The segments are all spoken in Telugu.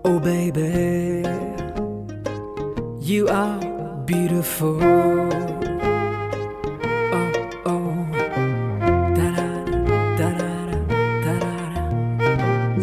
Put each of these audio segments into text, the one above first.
Oh baby, you are beautiful. Oh oh, da da da da da da.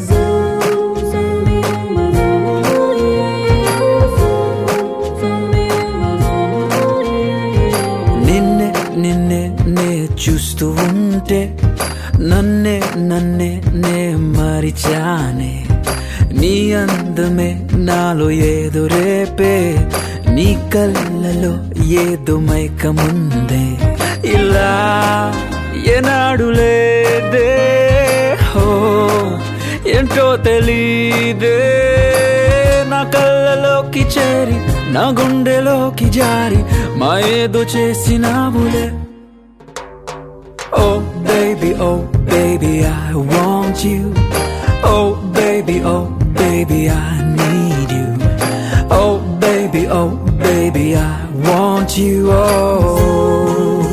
నిన్నే నిన్నే నే చూస్తూ ఉంటే నన్నే నన్నే నే మరిచానే నీ అందమే నాలో ఏదో రేపే నీ కళ్ళలో ఏదో మైకముందే ఇలా ఏనాడు లేదే హో ఏంటో తెలీదే నా కళ్ళలోకి చేరి నా గుండెలోకి జారి మా ఏదో చేసినావులే Oh baby, oh baby, I want you. Oh baby, oh baby, I need you. Oh baby, oh baby, I want you. Oh.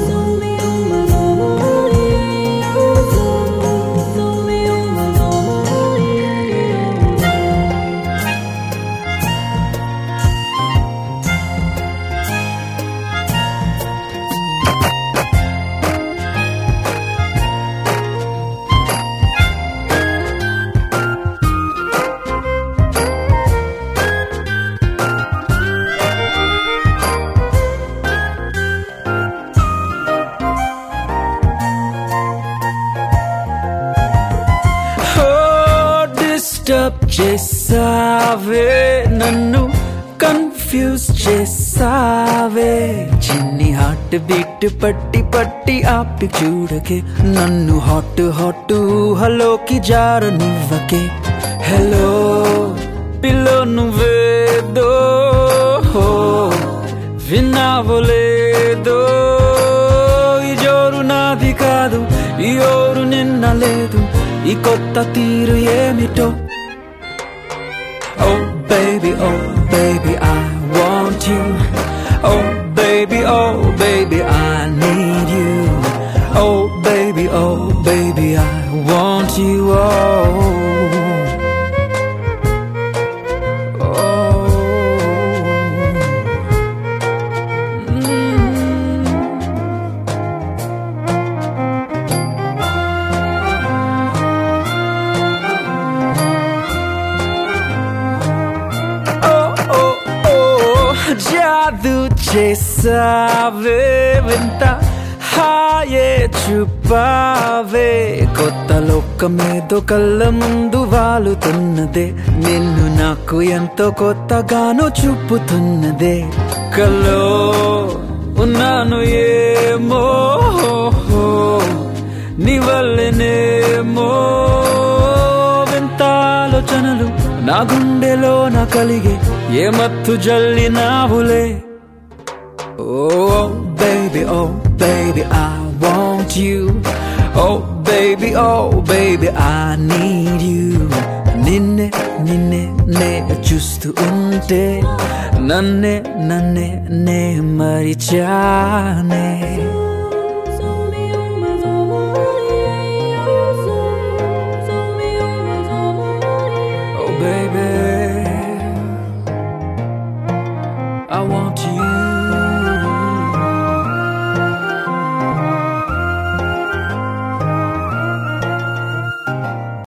Disturb చేసావే నన్ను కన్ఫ్యూజ్ చేసావే చిన్ని హార్ట్ బీట్ పట్టి పట్టి ఆపి చూడకే నన్ను హాట్ హాట్ హలోకి జారనివ్వకే హలో పిల్లో నువ్వేదో విన్నావో లేదో ఈ జోరు నాది కాదు ఈ ఓరు నిన్న లేదు ఈ కొత్త తీరు ఏమిటో Oh baby, oh baby, I want you. Oh baby, oh baby, I need you. Oh baby, oh baby, I want you. Oh. Oh. Mm. Oh, oh, oh, జాదు చేసావే వింత హాయే చూపావే కొత్త లోకమేదో కళ్ళ ముందు వాలుతున్నదే నిన్ను నాకు ఎంతో కొత్తగాను చూపుతున్నదే కల్లో ఉన్నాను ఏమో నీ వల్లనేమో వింత ఆలోచనలు నా గుండెలో నా కలిగే ఏ మత్తు జల్లినావులే Oh baby, oh baby, I want you. Oh baby, oh baby, I need you. నిన్నే నిన్నే నే చూస్తూ ఉంటే నన్నే నన్నే నే మరిచానే